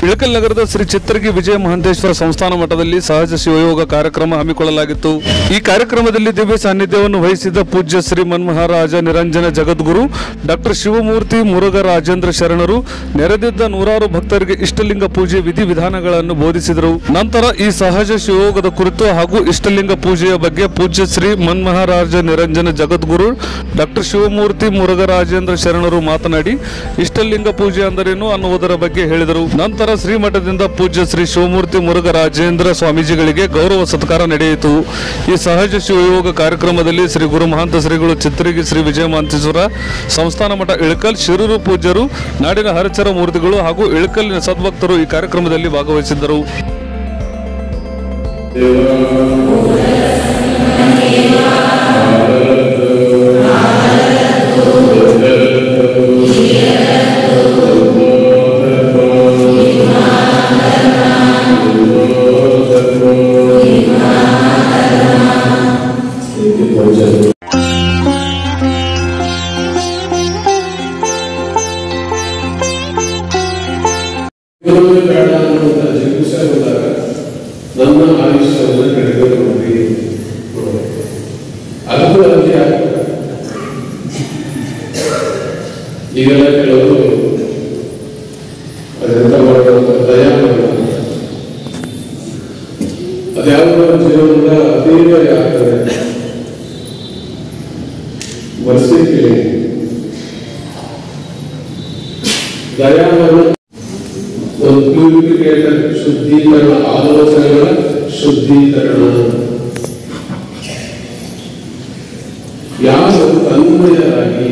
ಇಳಕಲ್ ನಗರದ ಶ್ರೀ ಚಿತ್ತರ್ಗಿ ವಿಜಯ ಮಹಂತೇಶ್ವರ ಸಂಸ್ಥಾನ ಮಠದಲ್ಲಿ ಸಹಜ ಶಿವಯೋಗ ಕಾರ್ಯಕ್ರಮ ಹಮ್ಮಿಕೊಳ್ಳಲಾಗಿತ್ತು ಈ ಕಾರ್ಯಕ್ರಮದಲ್ಲಿ ದಿವ್ಯ ಸಾನ್ನಿಧ್ಯವನ್ನು ವಹಿಸಿದ ಪೂಜ್ಯ ಶ್ರೀ ಮನ್ಮಹಾರಾಜ ನಿರಂಜನ ಜಗದ್ಗುರು ಡಾಕ್ಟರ್ ಶಿವಮೂರ್ತಿ ಮುರುಘರಾಜೇಂದ್ರ ಶರಣರು ನೆರೆದಿದ್ದ ನೂರಾರು ಭಕ್ತರಿಗೆ ಇಷ್ಟಲಿಂಗ ಪೂಜೆ ವಿಧಿವಿಧಾನಗಳನ್ನು ಬೋಧಿಸಿದರು ನಂತರ ಈ ಸಹಜ ಶಿವಯೋಗದ ಕುರಿತು ಹಾಗೂ ಇಷ್ಟಲಿಂಗ ಪೂಜೆಯ ಬಗ್ಗೆ ಪೂಜ್ಯ ಶ್ರೀ ಮನ್ಮಹಾರಾಜ ನಿರಂಜನ ಜಗದ್ಗುರು ಡಾಕ್ಟರ್ ಶಿವಮೂರ್ತಿ ಮುರುಘರಾಜೇಂದ್ರ ಶರಣರು ಮಾತನಾಡಿ ಇಷ್ಟಲಿಂಗ ಪೂಜೆ ಅಂದರೇನು ಅನ್ನುವುದರ ಬಗ್ಗೆ ಹೇಳಿದರು ನಂತರ ಶ್ರೀಮಠದಿಂದ ಪೂಜ್ಯ ಶ್ರೀ ಶಿವಮೂರ್ತಿ ಮುರುಘರಾಜೇಂದ್ರ ಸ್ವಾಮೀಜಿಗಳಿಗೆ ಗೌರವ ಸತ್ಕಾರ ನಡೆಯಿತು ಈ ಸಹಜ ಶಿವಯೋಗ ಕಾರ್ಯಕ್ರಮದಲ್ಲಿ ಶ್ರೀ ಗುರು ಮಹಾಂತ ಶ್ರೀಗಳು ಚಿತ್ರಗಿ ಶ್ರೀ ವಿಜಯ ಮಹಾಂತೇಶ್ವರ ಸಂಸ್ಥಾನ ಮಠ ಇಳಕಲ್ ಶಿರೂರು ಪೂಜ್ಯರು ನಾಡಿನ ಹರಚರ ಮೂರ್ತಿಗಳು ಹಾಗೂ ಇಳಕಲ್ಲಿನ ಸದ್ಭಕ್ತರು ಈ ಕಾರ್ಯಕ್ರಮದಲ್ಲಿ ಭಾಗವಹಿಸಿದ್ದರು ಇರೋದೇ ಬೇಡ ಅನ್ನುವಂಥ ಜಿಗುಪ್ಸೆ ಹೋದಾಗ ನನ್ನ ಆಯುಷ್ಯವನ್ನು ಕಡಿಮೆ ಮಾಡಿ ಅದು ಅದಕ್ಕೆ ಆಗ್ತದೆ ಈಗೆಲ್ಲ ಕೆಲವರು ಅದೆಂತ ಮಾಡುವಂಥ ದಯಾ ಅದ್ಯಾವುದೋ ಜೀವನದ ಅತೀವ ಆಗ್ತದೆ ಮನಸ್ಸಿಗೆ ಕೇಳಿ ದಯಾವನ್ನು ಒಂದು ಪ್ಯೂರಿಫಿಕೇಟರ್ ಶುದ್ಧೀಕರಣ ಆಲೋಚನೆಗಳ ಶುದ್ಧೀಕರಣ ಯಾರು ತನ್ಮಯರಾಗಿ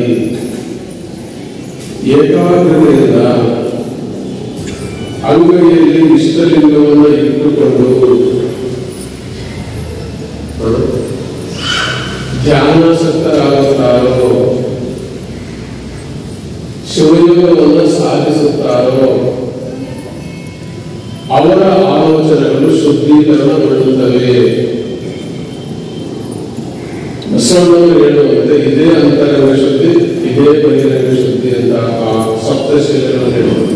ಏಕಾಗ್ರತೆಯಿಂದ ಅಂಗಡಿಯಲ್ಲಿ ಇಷ್ಟಲಿಂಗವನ್ನು ಇಟ್ಟುಕೊಂಡು ಹ? ಧ್ಯಾನಾಸಕ್ತರಾಗುತ್ತಾರೋ ಶಿವಯೋಗವನ್ನು ಸಾಧಿಸುತ್ತಾರೋ ಅವರ ಆಲೋಚನೆಗಳು ಶುದ್ಧೀಕರಣಗೊಳ್ಳುತ್ತವೆ ಬಸವಣ್ಣವರು ಹೇಳುವಂತೆ ಇದೇ ಅಂತರಂಗ ಶುದ್ಧಿ ಇದೇ ಬಹಿರಂಗ ಶುದ್ಧಿ ಅಂತ ಆ ಸಪ್ತಶೀಲಗಳನ್ನು ಹೇಳುವುದು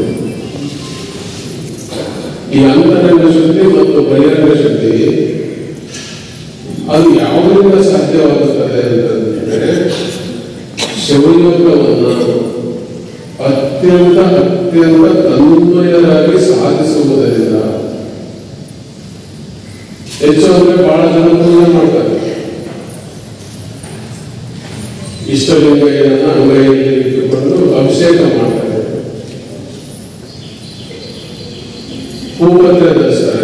ಈ ಅಂತರಂಗ ಶುದ್ಧಿ ಮತ್ತು ಬಹಿರಂಗ ಶುದ್ಧಿ ಅದು ಯಾವುದರಿಂದ ಸಾಧ್ಯವಾಗುತ್ತದೆ ಅಂತಂದ್ರೆ ಶಿವಯೋಗವನ್ನು ಅತ್ಯಂತ ಅತ್ಯಂತ ತನ್ಮಯರಾಗಿ ಸಾಧಿಸುವುದರಿಂದ ಹೆಚ್ಚು ಅಂದ್ರೆ ಬಹಳ ಜನ ಪೂಜೆ ಮಾಡ್ತಾರೆ ಇಷ್ಟಲಿಂಗಯ್ಯನನ್ನ ಅಂಗೈಯಲ್ಲಿ ಇಟ್ಟುಕೊಂಡು ಅಭಿಷೇಕ ಮಾಡ್ತಾರೆ ಹೂಪತ್ರೆ ಧರಿಸ್ತಾರೆ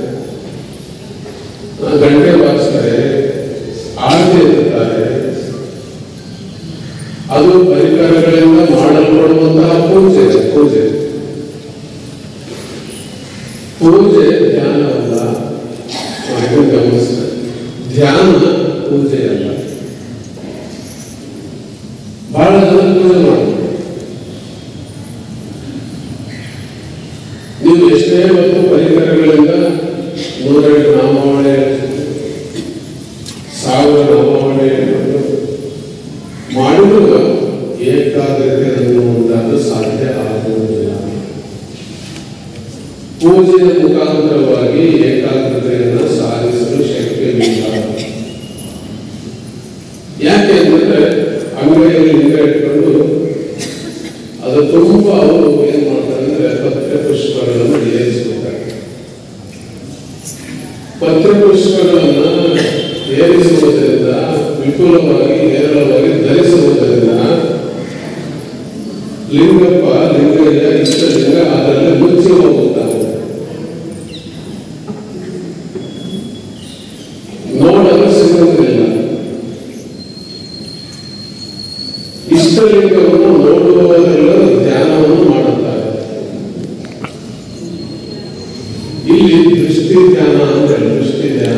ಗಂಟೆ ಬಾರಿಸ್ತಾರೆ ಆರತಿ ಎತ್ತುತ್ತಾರೆ ಅದು ಪರಿಕರಗಳಿಂದ ಮಾಡಲ್ಪಡುವಂತಹ ಪೂಜೆ ಪೂಜೆ ಪೂಜೆ ಧ್ಯಾನವಲ್ಲ ಅದನ್ನು ಗಮನಿಸ್ತಾರೆ ಧ್ಯಾನ ಪೂಜೆ ಅಲ್ಲ ಬಹಳ ಜನ ಪೂಜೆ ಮಾಡ್ತಾರೆ ನೀವು ಎಷ್ಟೇ ಮತ್ತು ಪರಿಕರಗಳಿಂದ ನೂರೆಂಟು ನಾಮಾವಳಿ ಸಾವಿರ ನಾಮಾವಳಿ ಮಾಡಿದ್ರು ಏಕಾಗ್ರತೆ ಅನ್ನುವಂಥದ್ದು ಸಾಧ್ಯ ಆಗುವುದಿಲ್ಲ ಪೂಜೆಯ ಮುಖಾಂತರವಾಗಿ ಏಕಾಗ್ರತೆಯನ್ನು ಸಾಧಿಸಲು ಶಕ್ಯವಿಲ್ಲ ಯಾಕೆ ಅಂದ್ರೆ ಅಂಗಡಿಯಲ್ಲಿ ಲಿಂಗ ಇಟ್ಕೊಂಡು ಅದು ತುಂಬಾ ಅವರು ಏನ್ ಮಾಡ್ತಾರೆ ಅಂದ್ರೆ ಪತ್ರ ಪುಷ್ಪಗಳನ್ನು ಏರಿಸ್ಬಿಡ್ತಾರೆ ಪತ್ರ ಪುಷ್ಪಗಳನ್ನ ಏರಿಸುವುದರಿಂದ ವಿಪುಲವಾಗಿ ಹೇರಳವಾಗಿ ಧರಿಸುವುದರಿಂದ ಲಿಂಗಪ್ಪ ಲಿಂಗಯ್ಯ ಇಷ್ಟಲಿಂಗ ಅದರಲ್ಲಿ ಮುಚ್ಚಿ ಹೋಗುತ್ತಾನೆ ನೋಡಲು ಸಿಗುವುದಿಲ್ಲ ಇಷ್ಟಲಿಂಗವನ್ನು ನೋಡುವವರೆಲ್ಲರೂ ಧ್ಯಾನವನ್ನು ಮಾಡುತ್ತಾರೆ ಇಲ್ಲಿ ದೃಷ್ಟಿ ಧ್ಯಾನ ಅಂದ್ರೆ ದೃಷ್ಟಿ ಧ್ಯಾನ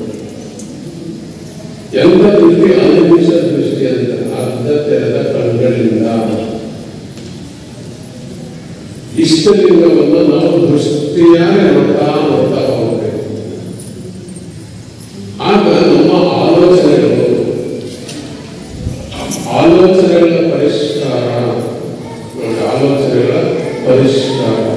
ಎಲ್ಲ ದೃಷ್ಟಿ ಅನಿಮಿಷ ದೃಷ್ಟಿ ಅಂತ ಅರ್ಧ ತೆರೆದ ಕಣ್ಗಳಿಂದ ಇಷ್ಟಲಿಂಗವನ್ನು ನಾವು ದೃಷ್ಟಿಯಾಗಿ ನೋಡ್ತಾ ನೋಡ್ತಾ ಹೋಗ್ಬೇಕು ಆಗ ನಮ್ಮ ಆಲೋಚನೆಗಳು ಆಲೋಚನೆಗಳ ಪರಿಷ್ಕಾರ ನೋಡಿ, ಆಲೋಚನೆಗಳ ಪರಿಷ್ಕಾರ